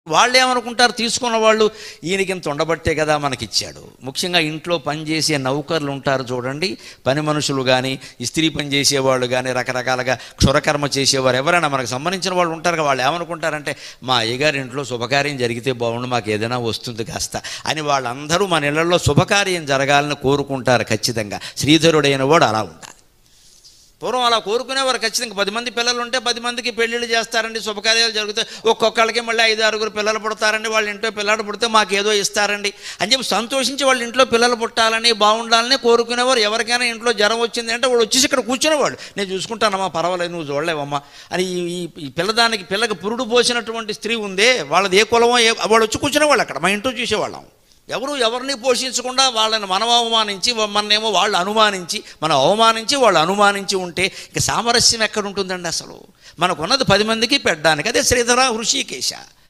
వాళ్ళు ఏమనుకుంటారు తీసుకున్న వాళ్ళు ఈయనకి ఇంత ఉండబట్టే కదా మనకిచ్చాడు ముఖ్యంగా ఇంట్లో పనిచేసే నౌకర్లు ఉంటారు చూడండి పని మనుషులు కానీ ఇస్త్రీ పని చేసేవాళ్ళు కానీ రకరకాలుగా క్షురకర్మ చేసేవారు ఎవరైనా మనకు సంబంధించిన వాళ్ళు ఉంటారు కదా, వాళ్ళు ఏమనుకుంటారంటే మా అయ్యగారి ఇంట్లో శుభకార్యం జరిగితే బాగుండు మాకు ఏదైనా వస్తుంది కాస్త అని వాళ్ళందరూ మన ఇళ్లలో శుభకార్యం జరగాలని కోరుకుంటారు ఖచ్చితంగా శ్రీధరుడైన వాడు అలా ఉండాలి పూర్వం అలా కోరుకునేవారు ఖచ్చితంగా పది మంది పిల్లలు ఉంటే పది మందికి పెళ్ళిళ్ళు చేస్తారండి శుభకార్యాలు జరుగుతాయి ఒక్కొక్కళ్ళకి మళ్ళీ ఐదు ఆరుగురు పిల్లలు పుడతారండి వాళ్ళ ఇంట్లో పిల్లలు పుడితే మాకు ఏదో ఇస్తారండి అని చెప్పి సంతోషించి వాళ్ళ ఇంట్లో పిల్లలు పుట్టాలని బాగుండాలని కోరుకునేవారు ఎవరికైనా ఇంట్లో జ్వరం వచ్చింది అంటే వాడు వచ్చేసి ఇక్కడ కూర్చునేవాడు నేను చూసుకుంటానమ్మా పర్వాలేదు నువ్వు చూడలేవమ్మా అని ఈ ఈ- ఈ పిల్లదానికి పిల్లకి పురుడు పోసినటువంటి స్త్రీ ఉందే వాళ్ళది ఏ కులమో ఏ వాడు వచ్చి కూర్చునేవాళ్ళు అక్కడ మా ఇంట్లో చూసేవాళ్ళం ఎవరు ఎవరిని పోషించకుండా వాళ్ళని మనం అవమానించి మననేమో వాళ్ళు అనుమానించి మనం అవమానించి వాళ్ళు అనుమానించి ఉంటే ఇక సామరస్యం ఎక్కడ ఉంటుందండి అసలు మనకున్నది పది మందికి పెట్టడానికి అదే శ్రీధర హృషికేశ